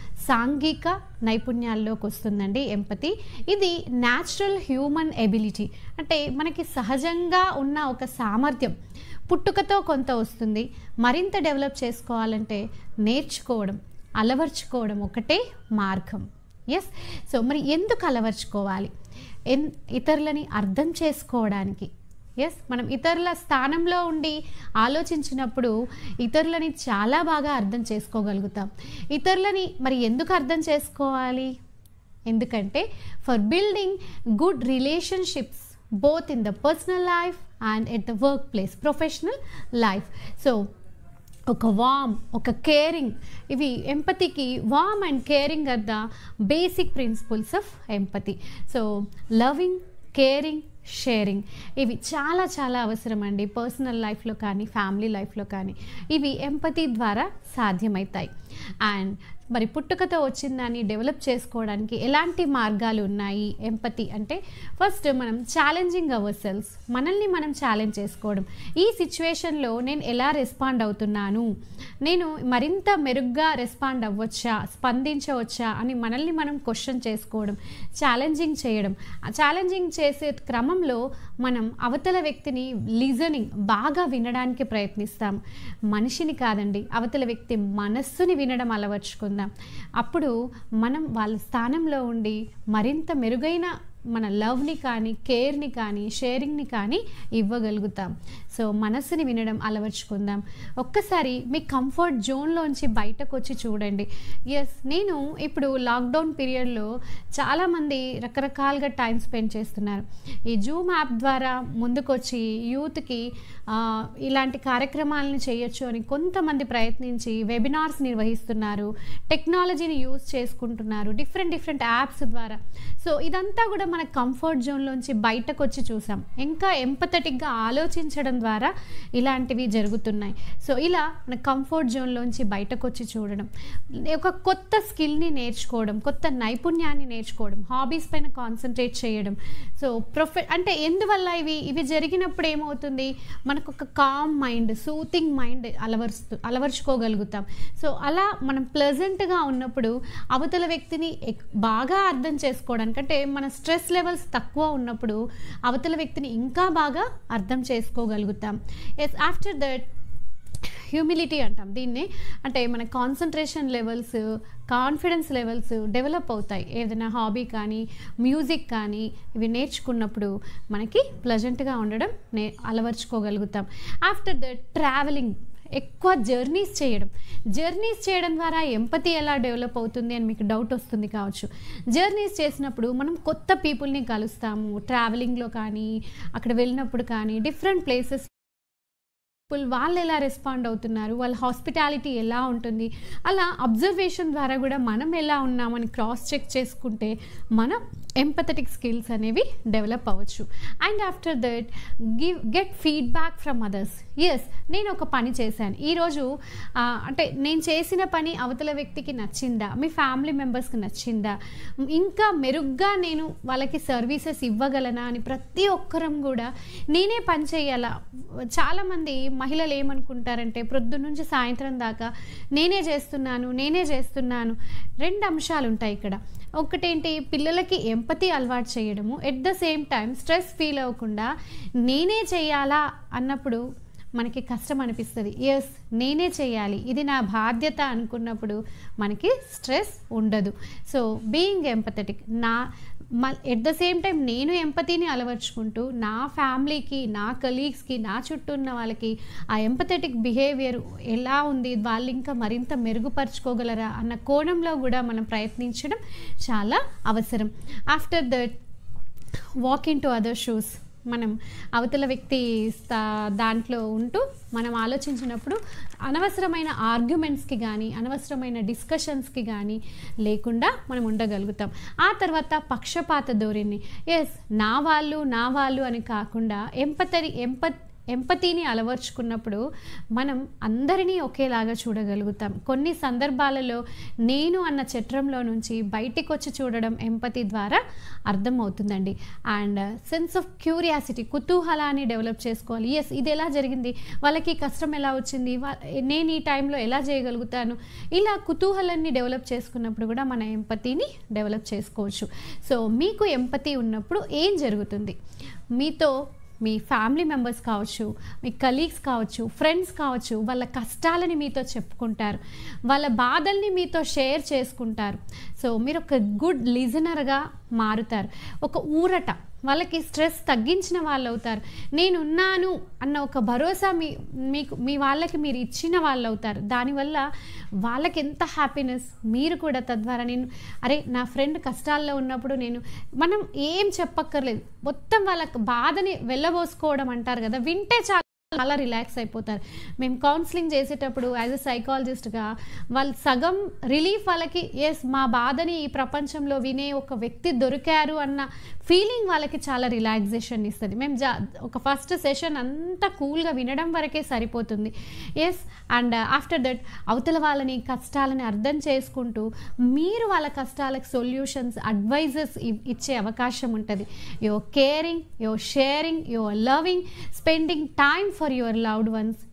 సాంఘిక నైపుణ్యాల్లోకి వస్తుందండి ఎంపతి ఇది న్యాచురల్ హ్యూమన్ ఎబిలిటీ అంటే మనకి సహజంగా ఉన్న ఒక సామర్థ్యం పుట్టుకతో కొంత వస్తుంది మరింత డెవలప్ చేసుకోవాలంటే నేర్చుకోవడం అలవర్చుకోవడం ఒకటే మార్గం ఎస్ సో మరి ఎందుకు అలవర్చుకోవాలి ఎన్ ఇతరులని అర్థం చేసుకోవడానికి ఎస్ మనం ఇతరుల స్థానంలో ఉండి ఆలోచించినప్పుడు ఇతరులని చాలా బాగా అర్థం చేసుకోగలుగుతాం ఇతరులని మరి ఎందుకు అర్థం చేసుకోవాలి ఎందుకంటే for building good relationships both in the personal life and at the work place professional life so ఒక వామ్ ఒక కేరింగ్ ఇవి ఎంపతికి warm and caring are the basic principles of empathy so loving caring sharing ఇవి చాలా చాలా అవసరం అండి personal లైఫ్లో కానీ ఫ్యామిలీ లైఫ్లో కానీ ఇవి ఎంపతి ద్వారా సాధ్యమవుతాయి అండ్ మరి పుట్టుకతో వచ్చిందాన్ని డెవలప్ చేసుకోవడానికి ఎలాంటి మార్గాలు ఉన్నాయి ఎంపతి అంటే ఫస్ట్ మనం ఛాలెంజింగ్ అవర్ సెల్స్ మనల్ని మనం ఛాలెంజ్ చేసుకోవడం ఈ సిచ్యువేషన్లో నేను ఎలా రెస్పాండ్ అవుతున్నాను నేను మరింత మెరుగ్గా రెస్పాండ్ అవ్వచ్చా స్పందించవచ్చా అని మనల్ని మనం క్వశ్చన్ చేసుకోవడం ఛాలెంజింగ్ చేయడం ఆ ఛాలెంజింగ్ చేసే క్రమంలో మనం అవతల వ్యక్తిని లిజనింగ్ బాగా వినడానికి ప్రయత్నిస్తాం మనిషిని కాదండి అవతల వ్యక్తి మనస్సుని వినడం అలవర్చుకుందాం అప్పుడు మనం వాళ్ళ స్థానంలో ఉండి మరింత మెరుగైన మన లవ్ని కానీ కేర్ని కానీ షేరింగ్ని కానీ ఇవ్వగలుగుతాం సో మనసుని వినడం అలవర్చుకుందాం ఒక్కసారి మీ కంఫర్ట్ జోన్లోంచి బయటకు వచ్చి చూడండి ఎస్ నేను ఇప్పుడు లాక్డౌన్ పీరియడ్లో చాలామంది రకరకాలుగా టైం స్పెండ్ చేస్తున్నారు ఈ జూమ్ యాప్ ద్వారా ముందుకొచ్చి యూత్కి ఆ, ఇలాంటి కార్యక్రమాలను చేయొచ్చు అని కొంతమంది ప్రయత్నించి వెబినార్స్ నిర్వహిస్తున్నారు టెక్నాలజీని యూజ్ చేసుకుంటున్నారు డిఫరెంట్ డిఫరెంట్ యాప్స్ ద్వారా సో ఇదంతా కూడా మన కంఫర్ట్ జోన్లోంచి బయటకు వచ్చి చూసాం ఇంకా ఎంపథెటిక్గా ఆలోచించడం ద్వారా ఇలాంటివి జరుగుతున్నాయి సో ఇలా మన కంఫర్ట్ జోన్లోంచి బయటకు వచ్చి చూడడం ఒక కొత్త స్కిల్ని నేర్చుకోవడం కొత్త నైపుణ్యాన్ని నేర్చుకోవడం హాబీస్ పైన కాన్సన్ట్రేట్ చేయడం సో ప్రొఫె అంటే ఎందువల్ల ఇవి ఇవి జరిగినప్పుడు ఏమవుతుంది మనకు ఒక కామ్ మైండ్ సూతింగ్ మైండ్ అలవరుస్తూ అలవర్చుకోగలుగుతాం సో అలా మనం ప్లెజెంట్గా ఉన్నప్పుడు అవతల వ్యక్తిని ఎక్- బాగా అర్థం చేసుకోవడానికి అంటే మన స్ట్రెస్ లెవెల్స్ తక్కువ ఉన్నప్పుడు అవతల వ్యక్తిని ఇంకా బాగా అర్థం చేసుకోగలుగుతాం ఎస్ ఆఫ్టర్ దట్ హ్యూమిలిటీ అంటాం దీన్ని అంటే మన concentration levels confidence levels develop అవుతాయి ఏదైనా హాబీ కానీ మ్యూజిక్ కానీ ఇవి నేర్చుకున్నప్పుడు మనకి ప్లజెంట్గా ఉండడం నే అలవర్చుకోగలుగుతాం ఆఫ్టర్ ద ట్రావెలింగ్ ఎక్కువ జర్నీస్ చేయడం జర్నీస్ చేయడం ద్వారా ఎంపతి ఎలా డెవలప్ అవుతుంది అని మీకు డౌట్ వస్తుంది కావచ్చు జర్నీస్ చేసినప్పుడు మనం కొత్త పీపుల్ని కలుస్తాము ట్రావెలింగ్లో కానీ అక్కడ వెళ్ళినప్పుడు కానీ డిఫరెంట్ ప్లేసెస్ పీపుల్ వాళ్ళు ఎలా రెస్పాండ్ అవుతున్నారు వాళ్ళ హాస్పిటాలిటీ ఎలా ఉంటుంది అలా అబ్జర్వేషన్ ద్వారా కూడా మనం ఎలా ఉన్నామని క్రాస్ చెక్ చేసుకుంటే మన ఎంపథెటిక్ స్కిల్స్ అనేవి డెవలప్ అవ్వచ్చు and after that give get feedback from others yes నేను ఒక పని చేశాను ఈరోజు ఆ, అంటే నేను చేసిన పని అవతల వ్యక్తికి నచ్చిందా మీ ఫ్యామిలీ మెంబర్స్కి నచ్చిందా ఇంకా మెరుగ్గా నేను వాళ్ళకి సర్వీసెస్ ఇవ్వగలనా అని ప్రతి ఒక్కరం కూడా నేనే పని చేయాలా చాలామంది మహిళలు ఏమనుకుంటారంటే ప్రొద్దు నుంచి సాయంత్రం దాకా నేనే చేస్తున్నాను నేనే చేస్తున్నాను రెండు అంశాలు ఉంటాయి ఇక్కడ ఒకటేంటి పిల్లలకి ఎంపతి అలవాటు చేయడము at the same time stress feel అవ్వకుండా నేనే చేయాలా అన్నప్పుడు మనకి కష్టం అనిపిస్తుంది ఎస్ నేనే చేయాలి ఇది నా బాధ్యత అనుకున్నప్పుడు మనకి స్ట్రెస్ ఉండదు సో బీయింగ్ ఎంపథెటిక్ నా ఎట్ ద సేమ్ టైం నేను ఎంపతిని అలవర్చుకుంటూ నా ఫ్యామిలీకి నా కలీగ్స్కి నా చుట్టూ ఉన్న వాళ్ళకి ఆ ఎంపథెటిక్ బిహేవియర్ ఎలా ఉంది వాళ్ళు ఇంకా మరింత మెరుగుపరుచుకోగలరా అన్న కోణంలో కూడా మనం ప్రయత్నించడం చాలా అవసరం after that walk in to other shoes మనం అవతల వ్యక్తి స్థా- దాంట్లో ఉంటూ మనం ఆలోచించినప్పుడు అనవసరమైన ఆర్గ్యుమెంట్స్కి కానీ అనవసరమైన డిస్కషన్స్కి కానీ లేకుండా మనం ఉండగలుగుతాం ఆ తర్వాత పక్షపాత ధోరణి ఎస్ నా వాళ్ళు నా వాళ్ళు అని కాకుండా ఎంపతరి ఎంప ఎంపతిని అలవర్చుకున్నప్పుడు మనం అందరినీ ఒకేలాగా చూడగలుగుతాం కొన్ని సందర్భాలలో నేను అన్న చట్రంలో నుంచి బయటికి వచ్చి చూడడం ఎంపతి ద్వారా అర్థమవుతుందండి అండ్ సెన్స్ ఆఫ్ క్యూరియాసిటీ కుతూహలాన్ని డెవలప్ చేసుకోవాలి ఎస్ ఇది ఎలా జరిగింది వాళ్ళకి ఈ కష్టం ఎలా వచ్చింది వా- నేను ఈ టైంలో ఎలా చేయగలుగుతాను ఇలా కుతూహలాన్ని డెవలప్ చేసుకున్నప్పుడు కూడా మన ఎంపతిని డెవలప్ చేసుకోవచ్చు సో మీకు ఎంపతి ఉన్నప్పుడు ఏం జరుగుతుంది మీతో మీ ఫ్యామిలీ మెంబర్స్ కావచ్చు మీ కలీగ్స్ కావచ్చు ఫ్రెండ్స్ కావచ్చు వాళ్ళ కష్టాలని మీతో చెప్పుకుంటారు వాళ్ళ బాధల్ని మీతో షేర్ చేసుకుంటారు సో మీరు ఒక గుడ్ లిజనర్గా మారుతారు ఒక ఊరట వాళ్ళకి స్ట్రెస్ తగ్గించిన వాళ్ళు అవుతారు నేనున్నాను అన్న ఒక భరోసా మీ మీకు మీ వాళ్ళకి మీరు ఇచ్చిన వాళ్ళు అవుతారు దానివల్ల వాళ్ళకి ఎంత హ్యాపీనెస్ మీరు కూడా తద్వారా నేను అరే నా ఫ్రెండ్ కష్టాల్లో ఉన్నప్పుడు నేను మనం ఏం చెప్పక్కర్లేదు మొత్తం వాళ్ళ బాధని వెళ్ళబోసుకోవడం అంటారు కదా వింటే చాలా చాలా రిలాక్స్ అయిపోతారు మేము కౌన్సిలింగ్ చేసేటప్పుడు యాజ్ ఎ సైకాలజిస్ట్గా వాళ్ళు సగం రిలీఫ్ వాళ్ళకి ఎస్ మా బాధని ఈ ప్రపంచంలో వినే ఒక వ్యక్తి దొరికారు అన్న ఫీలింగ్ వాళ్ళకి చాలా రిలాక్సేషన్ ఇస్తుంది మేము జా ఒక ఫస్ట్ సెషన్ అంతా కూల్గా వినడం వరకే సరిపోతుంది ఎస్ అండ్ ఆఫ్టర్ దట్ అవతల వాళ్ళని కష్టాలని అర్థం చేసుకుంటూ మీరు వాళ్ళ కష్టాలకు సొల్యూషన్స్ అడ్వైజెస్ ఇచ్చే అవకాశం ఉంటుంది your caring your sharing your loving spending time for your loved ones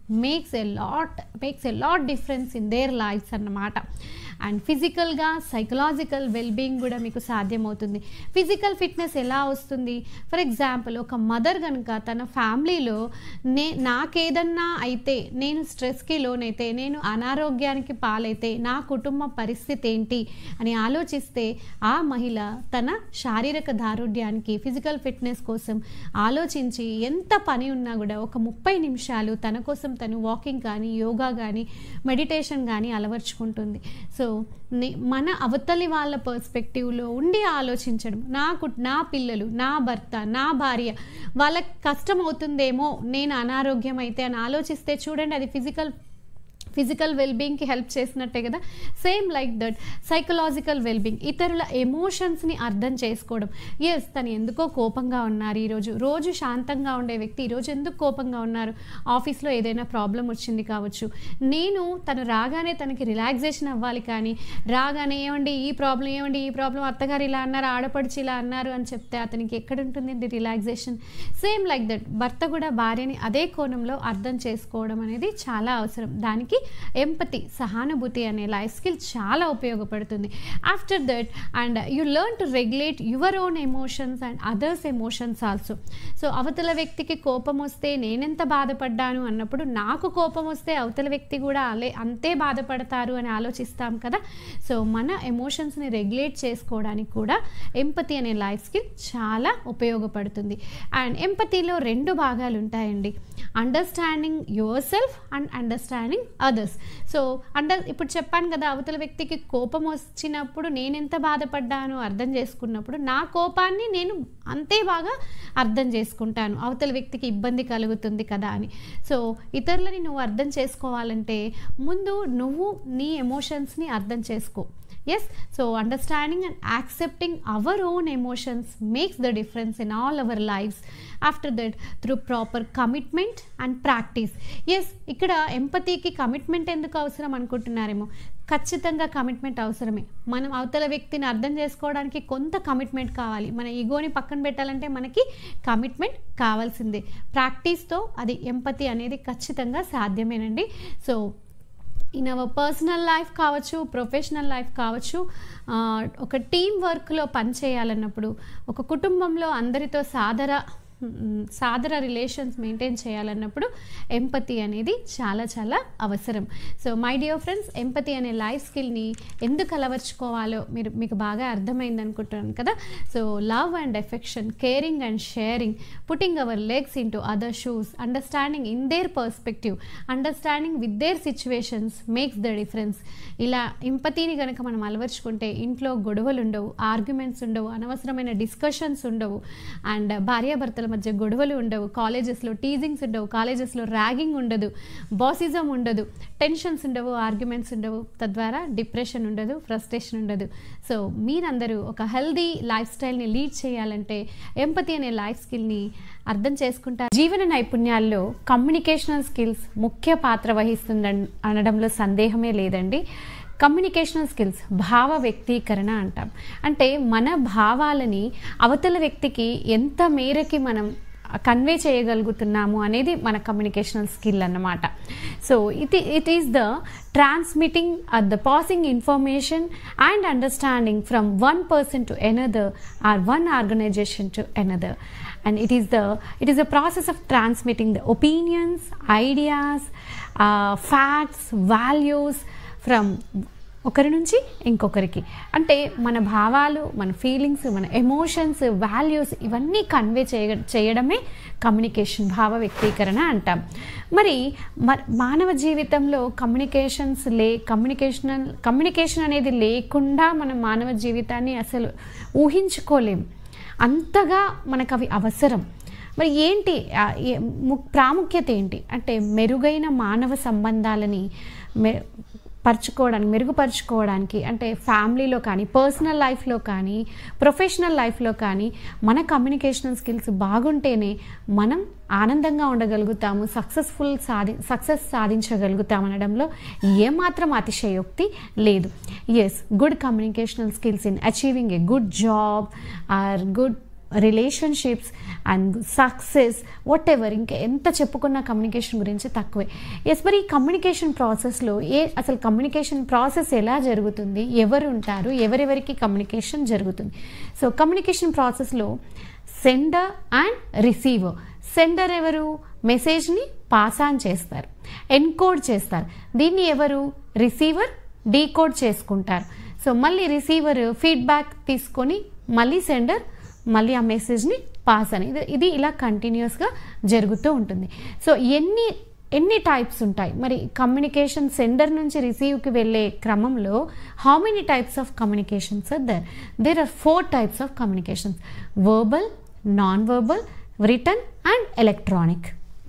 makes a lot makes a lot difference in their lifes అన్నమాట అండ్ ఫిజికల్గా సైకలాజికల్ వెల్బీయింగ్ కూడా మీకు సాధ్యమవుతుంది ఫిజికల్ ఫిట్నెస్ ఎలా వస్తుంది ఫర్ ఎగ్జాంపుల్ ఒక మదర్ కనుక తన ఫ్యామిలీలో నే నాకేదన్నా అయితే నేను స్ట్రెస్కి లోనైతే నేను అనారోగ్యానికి పాలైతే నా కుటుంబ పరిస్థితి ఏంటి అని ఆలోచిస్తే ఆ మహిళ తన శారీరక దారుఢ్యానికి ఫిజికల్ ఫిట్నెస్ కోసం ఆలోచించి ఎంత పని ఉన్నా కూడా ఒక ముప్పై నిమిషాలు తన కోసం తను వాకింగ్ కానీ యోగా కానీ మెడిటేషన్ కానీ అలవర్చుకుంటుంది సో నే- మన అవతలి వాళ్ళ పర్స్పెక్టివ్లో ఉండి ఆలోచించడం నాకు నా పిల్లలు నా భర్త నా భార్య వాళ్ళకి కష్టం అవుతుందేమో నేను అనారోగ్యం అయితే అని ఆలోచిస్తే చూడండి అది ఫిజికల్ ఫిజికల్ వెల్బీయింగ్కి హెల్ప్ చేసినట్టే కదా same like that psychological wellbeing ఇతరుల ఎమోషన్స్ని అర్థం చేసుకోవడం ఎస్ తను ఎందుకో కోపంగా ఉన్నారు ఈరోజు రోజు శాంతంగా ఉండే వ్యక్తి ఈరోజు ఎందుకు కోపంగా ఉన్నారు ఆఫీస్లో ఏదైనా ప్రాబ్లం వచ్చింది కావచ్చు నేను తను రాగానే తనకి రిలాక్సేషన్ అవ్వాలి కానీ రాగానే ఏమండి ఈ ప్రాబ్లం ఏమండి ఈ ప్రాబ్లం అత్తగారు ఇలా అన్నారు ఆడపడిచి ఇలా అన్నారు అని చెప్తే అతనికి ఎక్కడ ఉంటుందండి రిలాక్సేషన్ సేమ్ లైక్ దట్ భర్త కూడా భార్యని అదే కోణంలో అర్థం చేసుకోవడం అనేది చాలా అవసరం దానికి ఎంపతి సహానుభూతి అనే లైఫ్ స్కిల్ చాలా ఉపయోగపడుతుంది after that and you learn to regulate your own emotions and others emotions also so అవతల వ్యక్తికి కోపం వస్తే నేనెంత బాధపడ్డాను అన్నప్పుడు నాకు కోపం వస్తే అవతల వ్యక్తి కూడా అలే అంతే బాధపడతారు అని ఆలోచిస్తాం కదా సో మన ఎమోషన్స్ని రెగ్యులేట్ చేసుకోవడానికి కూడా ఎంపతి అనే లైఫ్ స్కిల్ చాలా ఉపయోగపడుతుంది అండ్ ఎంపతిలో రెండు భాగాలు ఉంటాయండి understanding yourself and understanding others so under ఇప్పుడు చెప్పాను కదా అవతల వ్యక్తికి కోపం వచ్చినప్పుడు నేను ఎంత బాధపడ్డానో అర్థం చేసుకున్నప్పుడు నా కోపాన్ని నేను అంతే బాగా అర్థం చేసుకుంటాను అవతల వ్యక్తికి ఇబ్బంది కలుగుతుంది కదా అని సో ఇతరులని నువ్వు అర్థం చేసుకోవాలంటే ముందు నువ్వు నీ ఎమోషన్స్ని అర్థం చేసుకో yes so understanding and accepting our own emotions makes the difference in all our lifes after that through proper commitment and practice yes ఇక్కడ ఎంపతికి కమిట్మెంట్ ఎందుకు అవసరం అనుకుంటున్నారేమో ఖచ్చితంగా కమిట్మెంట్ అవసరమే మనం అవతల వ్యక్తిని అర్థం చేసుకోవడానికి కొంత కమిట్మెంట్ కావాలి మన ఈగోని పక్కన పెట్టాలంటే మనకి కమిట్మెంట్ కావాల్సిందే ప్రాక్టీస్తో అది ఎంపతి అనేది ఖచ్చితంగా సాధ్యమేనండి so in our personal life కావచ్చు ప్రొఫెషనల్ లైఫ్ కావచ్చు ఆ, ఒక టీం వర్క్లో పనిచేయాలన్నప్పుడు ఒక కుటుంబంలో అందరితో సాదర మ్, సాదర రిలేషన్స్ మెయింటైన్ చేయాలన్నప్పుడు ఎంపతి అనేది చాలా చాలా అవసరం so my dear friends empathy అనే లైఫ్ స్కిల్ని ఎందుకు అలవర్చుకోవాలో మీరు మీకు బాగా అర్థమైంది అనుకుంటున్నాను కదా so love and affection caring and sharing putting our legs in to other shoes understanding in their perspective understanding with their situations makes the difference ఇలా ఎంపతిని కనుక మనం అలవర్చుకుంటే ఇంట్లో గొడవలు ఉండవు ఆర్గ్యుమెంట్స్ ఉండవు అనవసరమైన డిస్కషన్స్ ఉండవు అండ్ భార్యాభర్తల మధ్య గొడవలు ఉండవు కాలేజెస్లో టీజింగ్స్ ఉండవు కాలేజెస్లో ర్యాగింగ్ ఉండదు బాసిజం ఉండదు టెన్షన్స్ ఉండవు ఆర్గ్యుమెంట్స్ ఉండవు తద్వారా డిప్రెషన్ ఉండదు ఫ్రస్ట్రేషన్ ఉండదు సో మీరందరూ ఒక హెల్దీ లైఫ్ స్టైల్ని లీడ్ చేయాలంటే ఎంపతి అనే లైఫ్ స్కిల్ని అర్థం చేసుకుంటారు జీవన నైపుణ్యాల్లో కమ్యూనికేషనల్ స్కిల్స్ ముఖ్య పాత్ర వహిస్తుంది అనడంలో సందేహమే లేదండి కమ్యూనికేషనల్ స్కిల్స్ భావ వ్యక్తీకరణ అంటాం అంటే మన భావాలని అవతల వ్యక్తికి ఎంత మేరకి మనం కన్వే చేయగలుగుతున్నాము అనేది మన కమ్యూనికేషనల్ స్కిల్ అన్నమాట so it it is the transmitting at the passing information and understanding from one person to another or one organisation to another and it is the it is a process of transmitting the opinions ideas uh, facts values from ఒకరి నుంచి ఇంకొకరికి అంటే మన భావాలు మన feelings మన emotions values ఇవన్నీ convey చేయ చేయడమే కమ్యూనికేషన్ భావ వ్యక్తీకరణ అంటాం మరి మ- మానవ జీవితంలో కమ్యూనికేషన్స్ లే కమ్యూనికేషన్ కమ్యూనికేషన్ అనేది లేకుండా మనం మానవ జీవితాన్ని అసలు ఊహించుకోలేం అంతగా మనకు అవి అవసరం మరి ఏంటి ఆ, ఏ- ము- ప్రాముఖ్యత ఏంటి అంటే మెరుగైన మానవ సంబంధాలని మె పరుచుకోవడానికి మెరుగుపరుచుకోవడానికి అంటే ఫ్యామిలీలో కానీ పర్సనల్ లైఫ్లో కానీ ప్రొఫెషనల్ లైఫ్లో కానీ మన కమ్యూనికేషనల్ స్కిల్స్ బాగుంటేనే మనం ఆనందంగా ఉండగలుగుతాము సక్సెస్ఫుల్ సాధి సక్సెస్ సాధించగలుగుతాం అనడంలో ఏమాత్రం అతిశయోక్తి లేదు yes good communicational skills in achieving a good job or good relationships and success whatever ఇంకా ఎంత చెప్పుకున్న కమ్యూనికేషన్ గురించి తక్కువే ఎస్ మరి ఈ కమ్యూనికేషన్ ప్రాసెస్లో ఏ అసలు కమ్యూనికేషన్ ప్రాసెస్ ఎలా జరుగుతుంది ఎవరు ఉంటారు ఎవరెవరికి కమ్యూనికేషన్ జరుగుతుంది సో కమ్యూనికేషన్ ప్రాసెస్లో సెండర్ అండ్ రిసీవర్ సెండర్ ఎవరు మెసేజ్ని పాస్ ఆన్ చేస్తారు ఎన్కోడ్ చేస్తారు దీన్ని ఎవరు రిసీవర్ డీకోడ్ చేసుకుంటారు సో మళ్ళీ రిసీవర్ ఫీడ్బ్యాక్ తీసుకొని మళ్ళీ సెండర్ మళ్ళీ ఆ మెసేజ్ని పాస్ అని ఇది ఇది ఇలా కంటిన్యూస్గా జరుగుతూ ఉంటుంది సో ఎన్ని ఎన్ని టైప్స్ ఉంటాయి మరి కమ్యూనికేషన్ సెండర్ నుంచి రిసీవ్కి వెళ్ళే క్రమంలో how many types of communications are there there are four types of communications verbal non verbal written and electronic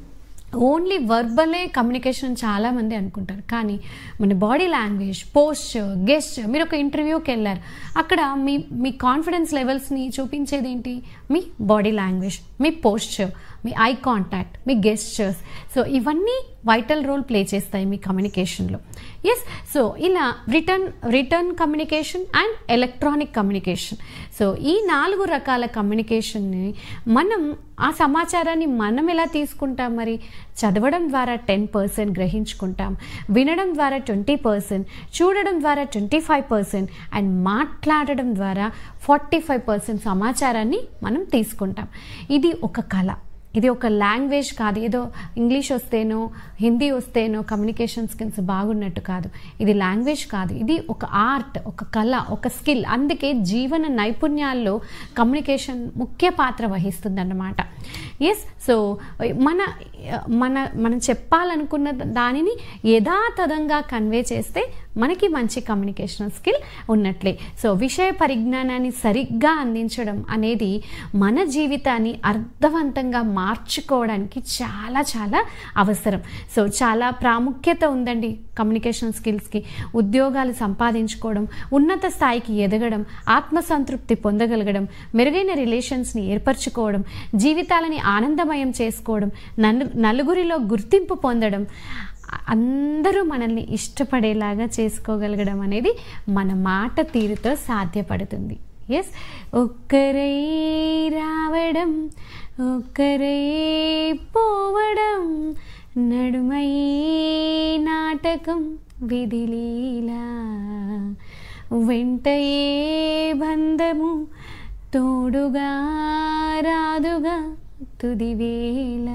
only వర్బలే కమ్యూనికేషన్ చాలామంది అనుకుంటారు కానీ మన బాడీ లాంగ్వేజ్ పోస్చర్ గెస్ట్ మీరు ఒక ఇంటర్వ్యూకి వెళ్ళారు అక్కడ మీ మీ కాన్ఫిడెన్స్ లెవెల్స్ని చూపించేది ఏంటి మీ బాడీ లాంగ్వేజ్ మీ పోస్చర్ మీ ఐ కాంటాక్ట్ మీ గెస్చర్స్ సో ఇవన్నీ వైటల్ రోల్ ప్లే చేస్తాయి మీ కమ్యూనికేషన్లో ఎస్ సో ఇలా written written communication and electronic communication so ఈ నాలుగు రకాల కమ్యూనికేషన్ని మనం ఆ సమాచారాన్ని మనం ఎలా తీసుకుంటాం మరి చదవడం ద్వారా టెన్ పర్సెంట్ గ్రహించుకుంటాం వినడం ద్వారా ట్వంటీ పర్సెంట్ చూడడం ద్వారా ట్వంటీ ఫైవ్ పర్సెంట్ అండ్ మాట్లాడడం ద్వారా ఫార్టీ ఫైవ్ పర్సెంట్ సమాచారాన్ని మనం తీసుకుంటాం ఇది ఒక కళ ఇది ఒక లాంగ్వేజ్ కాదు ఏదో ఇంగ్లీష్ వస్తేనో హిందీ వస్తేనో కమ్యూనికేషన్ స్కిల్స్ బాగున్నట్టు కాదు ఇది లాంగ్వేజ్ కాదు ఇది ఒక ఆర్ట్ ఒక కళ ఒక స్కిల్ అందుకే జీవన నైపుణ్యాల్లో కమ్యూనికేషన్ ముఖ్య పాత్ర వహిస్తుందన్నమాట ఎస్ సో మన మన మనం చెప్పాలనుకున్న దానిని యథాతథంగా కన్వే చేస్తే మనకి మంచి కమ్యూనికేషన్ స్కిల్ ఉన్నట్లే సో విషయ పరిజ్ఞానాన్ని సరిగ్గా అందించడం అనేది మన జీవితాన్ని అర్థవంతంగా మార్చుకోవడానికి చాలా చాలా అవసరం సో చాలా ప్రాముఖ్యత ఉందండి కమ్యూనికేషన్ స్కిల్స్కి ఉద్యోగాలు సంపాదించుకోవడం ఉన్నత స్థాయికి ఎదగడం ఆత్మసంతృప్తి పొందగలగడం మెరుగైన రిలేషన్స్ని ఏర్పరచుకోవడం జీవితాలని ఆనందమయం చేసుకోవడం నలు నలుగురిలో గుర్తింపు పొందడం అందరూ మనల్ని ఇష్టపడేలాగా చేసుకోగలగడం అనేది మన మాట తీరుతో సాధ్యపడుతుంది ఎస్ ఒక్కరై రావడం ఒక్కరై పోవడం నడుమై నాటకం విధిలీలా వెంటయే బంధము తోడుగా రాదుగా తుదివేళ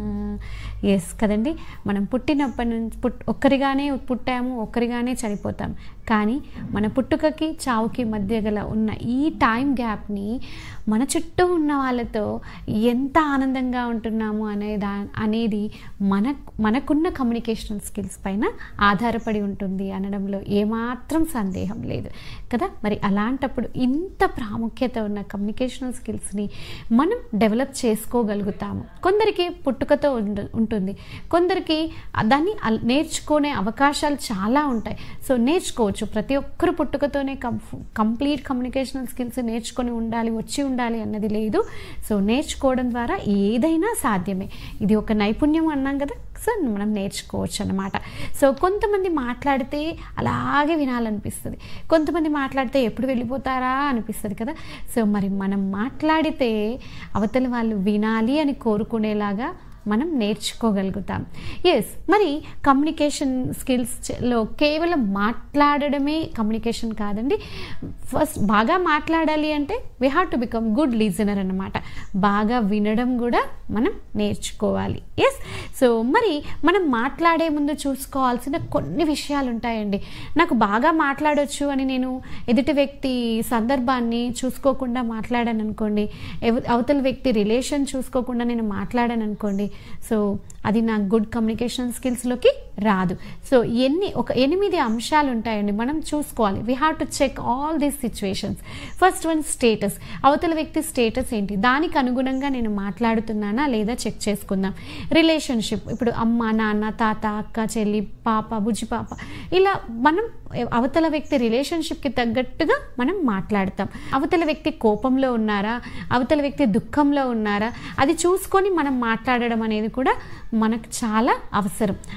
ఎస్ కదండి మనం పుట్టినప్పటి నుంచి పుట్ ఒక్కరిగానే పుట్టాము ఒక్కరిగానే చనిపోతాం కానీ మన పుట్టుకకి చావుకి మధ్య గల ఉన్న ఈ టైం గ్యాప్ని మన చుట్టూ ఉన్న వాళ్ళతో ఎంత ఆనందంగా ఉంటున్నాము అనే దా అనేది మన మనకున్న కమ్యూనికేషన్ స్కిల్స్ పైన ఆధారపడి ఉంటుంది అనడంలో ఏమాత్రం సందేహం లేదు కదా మరి అలాంటప్పుడు ఇంత ప్రాముఖ్యత ఉన్న కమ్యూనికేషన్ స్కిల్స్ని మనం డెవలప్ చేసుకోగలుగుతాము కొందరికి పుట్టుకతో ఉండ- ఉంటుంది కొందరికి దాన్ని అల్- నేర్చుకునే అవకాశాలు చాలా ఉంటాయి సో నేర్చుకోవచ్చు ప్రతి ఒక్కరు పుట్టుకతోనే కం కంప్లీట్ కమ్యూనికేషనల్ స్కిల్స్ నేర్చుకొని ఉండాలి వచ్చి ఉండాలి అన్నది లేదు సో నేర్చుకోవడం ద్వారా ఏదైనా సాధ్యమే ఇది ఒక నైపుణ్యం అన్నాం కదా సో మనం నేర్చుకోవచ్చు అనమాట సో కొంతమంది మాట్లాడితే అలాగే వినాలనిపిస్తుంది కొంతమంది మాట్లాడితే ఎప్పుడు వెళ్ళిపోతారా అనిపిస్తుంది కదా సో మరి మనం మాట్లాడితే అవతల వాళ్ళు వినాలి అని కోరుకునేలాగా మనం నేర్చుకోగలుగుతాం ఎస్ మరి కమ్యూనికేషన్ స్కిల్స్లో కేవలం మాట్లాడడమే కమ్యూనికేషన్ కాదండి ఫస్ట్ బాగా మాట్లాడాలి అంటే we have to become good listener అనమాట బాగా వినడం కూడా మనం నేర్చుకోవాలి ఎస్ సో మరి మనం మాట్లాడే ముందు చూసుకోవాల్సిన కొన్ని విషయాలు ఉంటాయండి నాకు బాగా మాట్లాడొచ్చు అని నేను ఎదుటి వ్యక్తి సందర్భాన్ని చూసుకోకుండా మాట్లాడాను అనుకోండి ఎవ- అవతల వ్యక్తి రిలేషన్ చూసుకోకుండా నేను మాట్లాడాను అనుకోండి సో అది నా గుడ్ కమ్యూనికేషన్ స్కిల్స్లోకి రాదు సో ఎన్ని ఒక ఎనిమిది అంశాలు ఉంటాయండి మనం చూసుకోవాలి we have to check all these situations first one status అవతల వ్యక్తి స్టేటస్ ఏంటి దానికి అనుగుణంగా నేను మాట్లాడుతున్నానా లేదా చెక్ చేసుకుందాం రిలేషన్షిప్ ఇప్పుడు అమ్మ నాన్న తాత అక్క చెల్లి పాప బుజ్జి పాప ఇలా మనం అవతల వ్యక్తి రిలేషన్షిప్కి తగ్గట్టుగా మనం మాట్లాడతాం అవతల వ్యక్తి కోపంలో ఉన్నారా అవతల వ్యక్తి దుఃఖంలో ఉన్నారా అది చూసుకొని మనం మాట్లాడడం అనేది కూడా మనకు చాలా అవసరం ఆ తర్వాత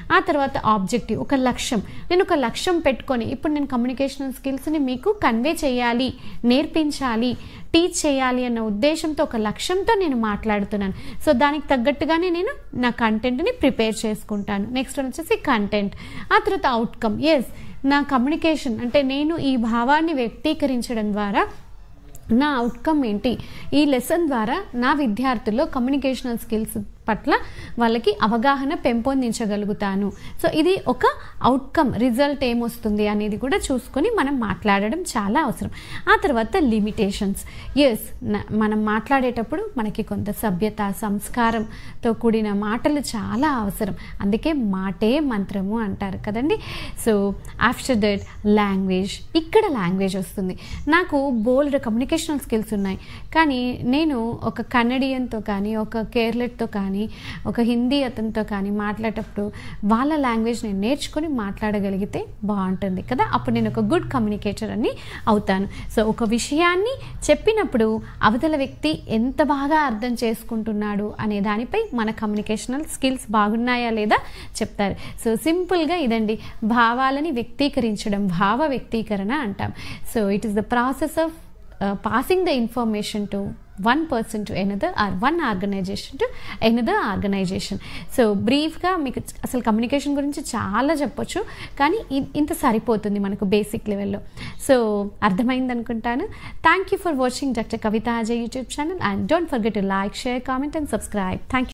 తర్వాత ఆబ్జెక్టివ్ ఒక లక్ష్యం నేను ఒక లక్ష్యం పెట్టుకొని ఇప్పుడు నేను కమ్యూనికేషనల్ స్కిల్స్ని మీకు కన్వే చేయాలి నేర్పించాలి టీచ్ చేయాలి అన్న ఉద్దేశంతో ఒక లక్ష్యంతో నేను మాట్లాడుతున్నాను సో దానికి తగ్గట్టుగానే నేను నా కంటెంట్ని ప్రిపేర్ చేసుకుంటాను నెక్స్ట్ వచ్చేసి కంటెంట్ ఆ తర్వాత అవుట్కమ్ ఎస్ నా కమ్యూనికేషన్ అంటే నేను ఈ భావాన్ని వ్యక్తీకరించడం ద్వారా నా అవుట్కమ్ ఏంటి ఈ లెసన్ ద్వారా నా విద్యార్థుల్లో కమ్యూనికేషనల్ స్కిల్స్ పట్ల వాళ్ళకి అవగాహన పెంపొందించగలుగుతాను సో ఇది ఒక అవుట్కమ్ రిజల్ట్ ఏమొస్తుంది అనేది కూడా చూసుకొని మనం మాట్లాడడం చాలా అవసరం ఆ తర్వాత లిమిటేషన్స్ ఎస్ మనం మాట్లాడేటప్పుడు మనకి కొంత సభ్యత సంస్కారంతో కూడిన మాటలు చాలా అవసరం అందుకే మాటే మంత్రము అంటారు కదండి సో ఆఫ్టర్ దట్ లాంగ్వేజ్ ఇక్కడ లాంగ్వేజ్ వస్తుంది నాకు బోల్డ్ కమ్యూనికేషనల్ స్కిల్స్ ఉన్నాయి కానీ నేను ఒక కన్నడియన్తో కానీ ఒక కేర్లెట్తో కానీ ఒక హిందీ అతనితో కానీ మాట్లాడేటప్పుడు వాళ్ళ లాంగ్వేజ్ నేను నేర్చుకొని మాట్లాడగలిగితే బాగుంటుంది కదా అప్పుడు నేను ఒక గుడ్ కమ్యూనికేటర్ అని అవుతాను సో ఒక విషయాన్ని చెప్పినప్పుడు అవతల వ్యక్తి ఎంత బాగా అర్థం చేసుకుంటున్నాడు అనే దానిపై మన కమ్యూనికేషనల్ స్కిల్స్ బాగున్నాయా లేదా చెప్తారు సో సింపుల్గా ఇదండి భావాలని వ్యక్తీకరించడం భావ వ్యక్తీకరణ అంటాం so it is the process of passing the information to one person to another or one organisation to another organisation so బ్రీఫ్గా మీకు అసలు కమ్యూనికేషన్ గురించి చాలా చెప్పొచ్చు కానీ ఇ- ఇంత సరిపోతుంది మనకు బేసిక్ లెవెల్లో సో అర్థమైంది అనుకుంటాను thank you for watching doctor Kavitha Ajay YouTube channel and don't forget to like share comment and subscribe thank